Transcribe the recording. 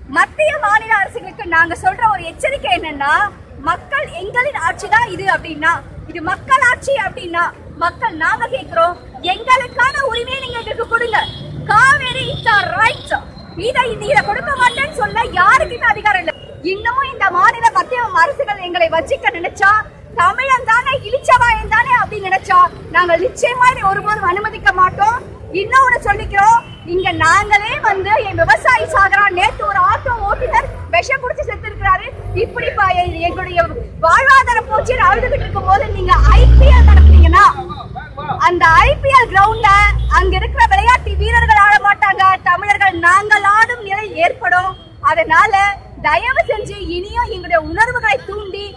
மத்திய மாநில அரசுகளுக்கு நாங்க சொல்ற ஒரு எச்சரிக்கை என்னன்னா மக்கள் எங்களின் ஆட்சி தான் இது அப்படின்னா இது மக்கள் ஆட்சி அப்படின்னா மக்கள் நாங்க கேக்குறோம் எங்களுக்கான உரிமையை நீங்க எங்களுக்கு கொடுங்க காவேரி இட்ஸ் ரைட் இதை இதை கொடுக்க மாட்டேன்னு சொல்ல யாருக்குமே அதிகாரம் இல்லை இன்னமும் இந்த மாநில மத்திய அரசுகள் எங்களை வச்சிக்க நினைச்சா தமிழன் தானே இழிச்சவாயன் தானே அப்படின்னு நினைச்சா நாங்கள் நிச்சயமா இதை ஒருபோதும் அனுமதிக்க மாட்டோம் இன்னொன்னு சொல்லிக்கிறோம் இங்க நாங்களே வந்து என் விவசாயி சாகரான் நேத்து ஒரு ஆட்டோ ஓட்டுநர் விஷம் குடிச்சு செத்து இருக்கிறாரு இப்படி ப- எ- எங்களுடைய வாழ்வாதாரம் போச்சு அழுதுகிட்டு இருக்கும் போது நீங்க ஐபிஎல் நடத்துனீங்கன்னா அந்த ஐபிஎல் கிரவுண்ட்ல அங்க இருக்கிற விளையாட்டு வீரர்கள் ஆட மாட்டாங்க தமிழர்கள் நாங்கள் ஆடும் நிலை ஏற்படும் அதனால தயவு செஞ்சு இனியும் எங்களுடைய உணர்வுகளை தூண்டி